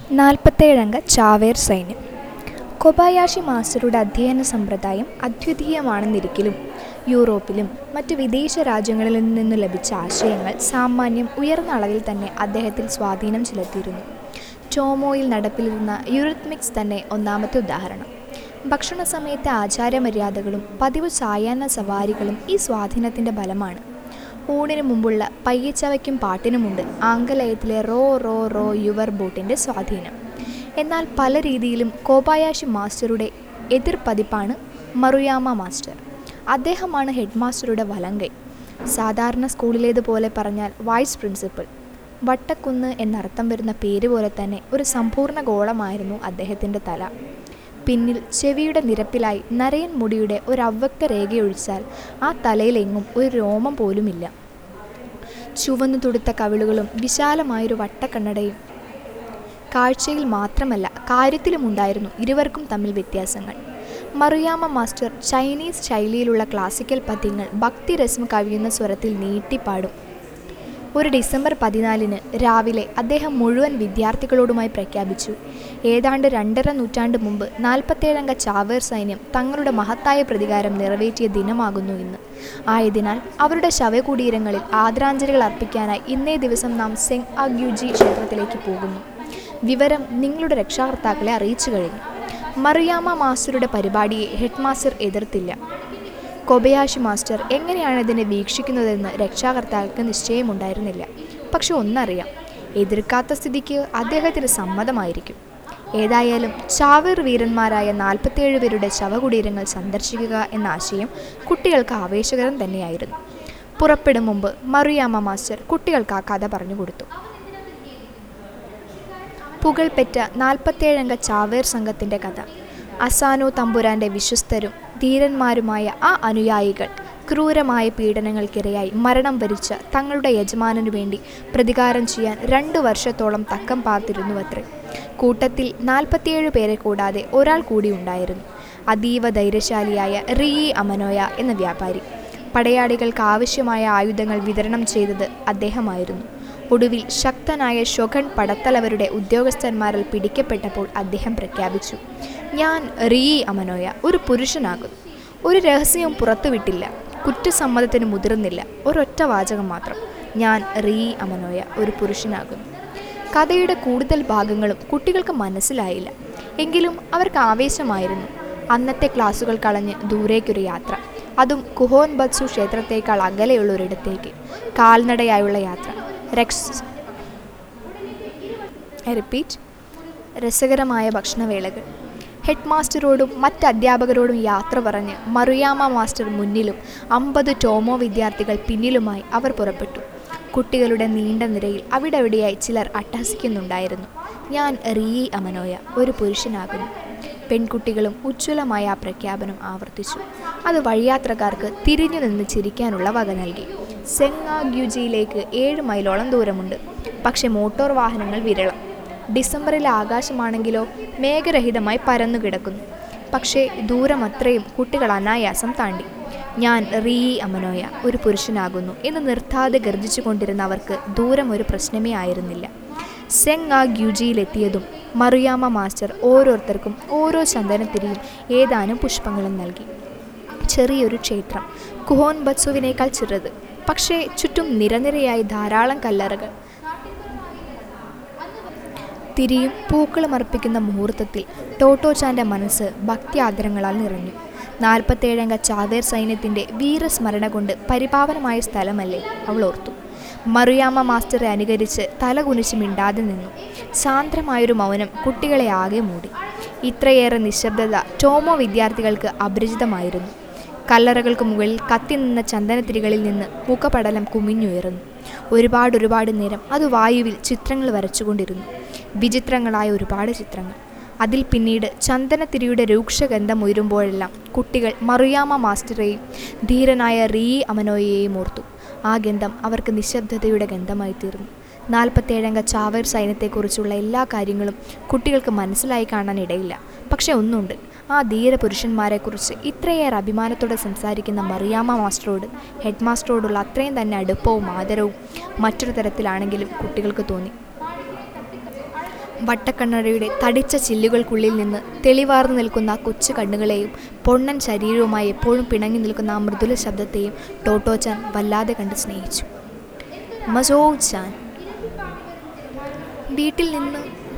നാൽപ്പത്തേഴംഗ ചാവേർ സൈന്യം കൊബായാഷി മാസ്റ്ററുടെ അധ്യയന സമ്പ്രദായം അദ്വിതീയമാണെന്നിരിക്കലും യൂറോപ്പിലും മറ്റ് വിദേശ രാജ്യങ്ങളിൽ നിന്നു ലഭിച്ച ആശയങ്ങൾ സാമാന്യം ഉയർന്ന അളവിൽ തന്നെ അദ്ദേഹത്തിൽ സ്വാധീനം ചെലുത്തിയിരുന്നു ടോമോയിൽ നടപ്പിലിരുന്ന യുറിത്മിക്സ് തന്നെ ഒന്നാമത്തെ ഉദാഹരണം ഭക്ഷണ സമയത്തെ ആചാരമര്യാദകളും പതിവ് സായാഹ്ന സവാരികളും ഈ സ്വാധീനത്തിൻ്റെ ഫലമാണ് ഊണിന് മുമ്പുള്ള പയ്യച്ചവയ്ക്കും പാട്ടിനുമുണ്ട് ആംഗലേയത്തിലെ റോ റോ റോ യുവർ ബോട്ടിൻ്റെ സ്വാധീനം എന്നാൽ പല രീതിയിലും കോബായാഷി മാസ്റ്ററുടെ എതിർ പതിപ്പാണ് മറുയാമ മാസ്റ്റർ അദ്ദേഹമാണ് ഹെഡ് മാസ്റ്ററുടെ വലങ്കൈ സാധാരണ സ്കൂളിലേതുപോലെ പറഞ്ഞാൽ വൈസ് പ്രിൻസിപ്പൽ വട്ടക്കുന്ന് എന്നർത്ഥം വരുന്ന പേര് പോലെ തന്നെ ഒരു സമ്പൂർണ്ണ ഗോളമായിരുന്നു അദ്ദേഹത്തിൻ്റെ തല പിന്നിൽ ചെവിയുടെ നിരപ്പിലായി നരയൻ മുടിയുടെ ഒരു അവ്യക്ത രേഖയൊഴിച്ചാൽ ആ തലയിലെങ്ങും ഒരു രോമം പോലുമില്ല ചുവന്നു തുടുത്ത കവിളുകളും വിശാലമായൊരു വട്ടക്കണ്ണടയും കാഴ്ചയിൽ മാത്രമല്ല കാര്യത്തിലുമുണ്ടായിരുന്നു ഇരുവർക്കും തമ്മിൽ വ്യത്യാസങ്ങൾ മറിയാമ്മ മാസ്റ്റർ ചൈനീസ് ശൈലിയിലുള്ള ക്ലാസിക്കൽ പദ്യങ്ങൾ ഭക്തിരസം കവിയുന്ന സ്വരത്തിൽ നീട്ടിപ്പാടും ഒരു ഡിസംബർ പതിനാലിന് രാവിലെ അദ്ദേഹം മുഴുവൻ വിദ്യാർത്ഥികളോടുമായി പ്രഖ്യാപിച്ചു ഏതാണ്ട് രണ്ടര നൂറ്റാണ്ട് മുമ്പ് നാൽപ്പത്തേഴംഗ ചാവേർ സൈന്യം തങ്ങളുടെ മഹത്തായ പ്രതികാരം നിറവേറ്റിയ ദിനമാകുന്നു ഇന്ന് ആയതിനാൽ അവരുടെ ശവകുടീരങ്ങളിൽ ആദരാഞ്ജലികൾ അർപ്പിക്കാനായി ഇന്നേ ദിവസം നാം സെങ് അഗ്യുജി ക്ഷേത്രത്തിലേക്ക് പോകുന്നു വിവരം നിങ്ങളുടെ രക്ഷാകർത്താക്കളെ അറിയിച്ചു കഴിഞ്ഞു മറിയാമ്മ മാസ്റ്ററുടെ പരിപാടിയെ ഹെഡ് മാസ്റ്റർ എതിർത്തില്ല കൊബയാഷി മാസ്റ്റർ എങ്ങനെയാണ് ഇതിനെ വീക്ഷിക്കുന്നതെന്ന് രക്ഷാകർത്താക്കൾക്ക് നിശ്ചയമുണ്ടായിരുന്നില്ല പക്ഷെ ഒന്നറിയാം എതിർക്കാത്ത സ്ഥിതിക്ക് അദ്ദേഹത്തിന് സമ്മതമായിരിക്കും ഏതായാലും ചാവേർ വീരന്മാരായ നാൽപ്പത്തേഴ് പേരുടെ ശവകുടീരങ്ങൾ സന്ദർശിക്കുക എന്ന ആശയം കുട്ടികൾക്ക് ആവേശകരം തന്നെയായിരുന്നു പുറപ്പെടും മുമ്പ് മറിയാമ്മ മാസ്റ്റർ കുട്ടികൾക്ക് ആ കഥ പറഞ്ഞു കൊടുത്തു പുകൾപെറ്റ നാൽപ്പത്തേഴംഗ ചാവേർ സംഘത്തിൻ്റെ കഥ അസാനോ തമ്പുരാൻ്റെ വിശ്വസ്തരും ധീരന്മാരുമായ ആ അനുയായികൾ ക്രൂരമായ പീഡനങ്ങൾക്കിരയായി മരണം വരിച്ച തങ്ങളുടെ യജമാനു വേണ്ടി പ്രതികാരം ചെയ്യാൻ രണ്ടു വർഷത്തോളം തക്കം പാർത്തിരുന്നുവത്രേ കൂട്ടത്തിൽ നാൽപ്പത്തിയേഴ് പേരെ കൂടാതെ ഒരാൾ കൂടി ഉണ്ടായിരുന്നു അതീവ ധൈര്യശാലിയായ റിയി അമനോയ എന്ന വ്യാപാരി പടയാളികൾക്ക് ആവശ്യമായ ആയുധങ്ങൾ വിതരണം ചെയ്തത് അദ്ദേഹമായിരുന്നു ഒടുവിൽ ശക്തനായ ഷൊഗൺ പടത്തലവരുടെ ഉദ്യോഗസ്ഥന്മാരിൽ പിടിക്കപ്പെട്ടപ്പോൾ അദ്ദേഹം പ്രഖ്യാപിച്ചു ഞാൻ റിയി അമനോയ ഒരു പുരുഷനാകുന്നു ഒരു രഹസ്യവും പുറത്തുവിട്ടില്ല കുറ്റസമ്മതത്തിന് മുതിർന്നില്ല ഒരൊറ്റ വാചകം മാത്രം ഞാൻ റിയി അമനോയ ഒരു പുരുഷനാകുന്നു കഥയുടെ കൂടുതൽ ഭാഗങ്ങളും കുട്ടികൾക്ക് മനസ്സിലായില്ല എങ്കിലും അവർക്ക് ആവേശമായിരുന്നു അന്നത്തെ ക്ലാസ്സുകൾ കളഞ്ഞ് ദൂരേക്കൊരു യാത്ര അതും കുഹോൻ ബത്സു ക്ഷേത്രത്തേക്കാൾ അകലെയുള്ള ഒരിടത്തേക്ക് കാൽനടയായുള്ള യാത്ര റെക്സ് റിപ്പീറ്റ് രസകരമായ ഭക്ഷണവേളകൾ ഹെഡ് മാസ്റ്ററോടും മറ്റ് അധ്യാപകരോടും യാത്ര പറഞ്ഞ് മറിയാമ്മ മാസ്റ്റർ മുന്നിലും അമ്പത് ടോമോ വിദ്യാർത്ഥികൾ പിന്നിലുമായി അവർ പുറപ്പെട്ടു കുട്ടികളുടെ നീണ്ട നിരയിൽ അവിടെവിടെയായി ചിലർ അട്ടഹസിക്കുന്നുണ്ടായിരുന്നു ഞാൻ റിയി അമനോയ ഒരു പുരുഷനാകുന്നു പെൺകുട്ടികളും ഉജ്ജ്വലമായ ആ പ്രഖ്യാപനം ആവർത്തിച്ചു അത് വഴിയാത്രക്കാർക്ക് തിരിഞ്ഞു നിന്ന് ചിരിക്കാനുള്ള വക നൽകി സെങ്ങാഗ്യുജിയിലേക്ക് ഏഴ് മൈലോളം ദൂരമുണ്ട് പക്ഷെ മോട്ടോർ വാഹനങ്ങൾ വിരളം ഡിസംബറിലെ ആകാശമാണെങ്കിലോ മേഘരഹിതമായി പരന്നു കിടക്കുന്നു പക്ഷേ ദൂരം അത്രയും കുട്ടികൾ അനായാസം താണ്ടി ഞാൻ റീ അമനോയ ഒരു പുരുഷനാകുന്നു എന്ന് നിർത്താതെ ഗർജിച്ചു കൊണ്ടിരുന്ന അവർക്ക് ദൂരം ഒരു പ്രശ്നമേ ആയിരുന്നില്ല സെങ് ആ ഗ്യുജിയിലെത്തിയതും മറിയാമ്മ മാസ്റ്റർ ഓരോരുത്തർക്കും ഓരോ ചന്ദനത്തിരിയും ഏതാനും പുഷ്പങ്ങളും നൽകി ചെറിയൊരു ക്ഷേത്രം കുഹോൻ ബത്സുവിനേക്കാൾ ചെറുത് പക്ഷേ ചുറ്റും നിരനിരയായി ധാരാളം കല്ലറകൾ തിരിയും പൂക്കളും അർപ്പിക്കുന്ന മുഹൂർത്തത്തിൽ ടോട്ടോച്ചാൻ്റെ മനസ്സ് ഭക്തിയാദരങ്ങളാൽ നിറഞ്ഞു നാൽപ്പത്തേഴംഗ ചാവേർ സൈന്യത്തിൻ്റെ വീരസ്മരണ കൊണ്ട് പരിപാവനമായ സ്ഥലമല്ലേ അവൾ ഓർത്തു മറിയാമ്മ മാസ്റ്ററെ അനുകരിച്ച് തല കുനിച്ച് മിണ്ടാതെ നിന്നു സാന്ദ്രമായൊരു മൗനം കുട്ടികളെ ആകെ മൂടി ഇത്രയേറെ നിശബ്ദത ടോമോ വിദ്യാർത്ഥികൾക്ക് അപരിചിതമായിരുന്നു കല്ലറകൾക്ക് മുകളിൽ കത്തി നിന്ന ചന്ദനത്തിരികളിൽ നിന്ന് മുഖപടലം കുമിഞ്ഞുയർന്നു ഒരുപാട് ഒരുപാട് നേരം അത് വായുവിൽ ചിത്രങ്ങൾ വരച്ചുകൊണ്ടിരുന്നു വിചിത്രങ്ങളായ ഒരുപാട് ചിത്രങ്ങൾ അതിൽ പിന്നീട് ചന്ദനത്തിരിയുടെ രൂക്ഷഗന്ധം ഉയരുമ്പോഴെല്ലാം കുട്ടികൾ മറിയാമ്മ മാസ്റ്ററെയും ധീരനായ റീ അമനോയെയും ഓർത്തു ആ ഗന്ധം അവർക്ക് നിശബ്ദതയുടെ ഗന്ധമായി തീർന്നു നാൽപ്പത്തേഴംഗ ചാവേർ സൈന്യത്തെക്കുറിച്ചുള്ള എല്ലാ കാര്യങ്ങളും കുട്ടികൾക്ക് മനസ്സിലായി കാണാൻ ഇടയില്ല പക്ഷെ ഒന്നുണ്ട് ആ ധീര പുരുഷന്മാരെക്കുറിച്ച് ഇത്രയേറെ അഭിമാനത്തോടെ സംസാരിക്കുന്ന മറിയാമ്മ മാസ്റ്ററോട് ഹെഡ് മാസ്റ്ററോടുള്ള അത്രയും തന്നെ അടുപ്പവും ആദരവും മറ്റൊരു തരത്തിലാണെങ്കിലും കുട്ടികൾക്ക് തോന്നി വട്ടക്കണ്ണടയുടെ തടിച്ച ചില്ലുകൾക്കുള്ളിൽ നിന്ന് തെളിവാർന്നു നിൽക്കുന്ന ആ കൊച്ചു കണ്ണുകളെയും പൊണ്ണൻ ശരീരവുമായി എപ്പോഴും പിണങ്ങി നിൽക്കുന്ന ആ മൃദുല ശബ്ദത്തെയും ടോട്ടോച്ചാൻ വല്ലാതെ കണ്ട് സ്നേഹിച്ചു മസോ ചാൻ വീട്ടിൽ നിന്ന്